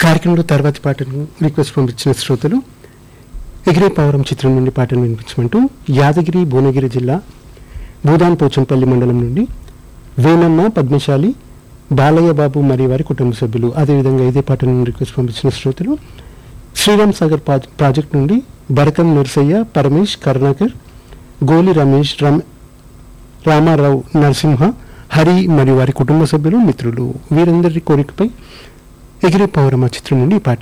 కార్యక్రమంలో తర్వాతి పాటను రిక్వెస్ట్ పంపించిన శ్రోతలు ఎగిరే పౌరం చిత్రం నుండి పాటను వినిపించమంటూ యాదగిరి భువనగిరి జిల్లా భూదాన్ పోచంపల్లి మండలం నుండి వేణమ్మ పద్మశాలి బాలయ్య బాబు మరియు వారి కుటుంబ సభ్యులు అదేవిధంగా ఇదే పాటను రిక్వెస్ట్ పంపించిన శ్రోతలు శ్రీరామ్ సాగర్ ప్రాజె- ప్రాజెక్ట్ నుండి బరకం నరసయ్య పరమేష్ కరుణాకర్ గోలి రమేష్ రమ్ రామారావు నరసింహ హరి మరియు వారి కుటుంబ సభ్యులు మిత్రులు వీరందరి కోరికపై ఎగిరే పౌరమ చిత్రం నుండి ఈ పాట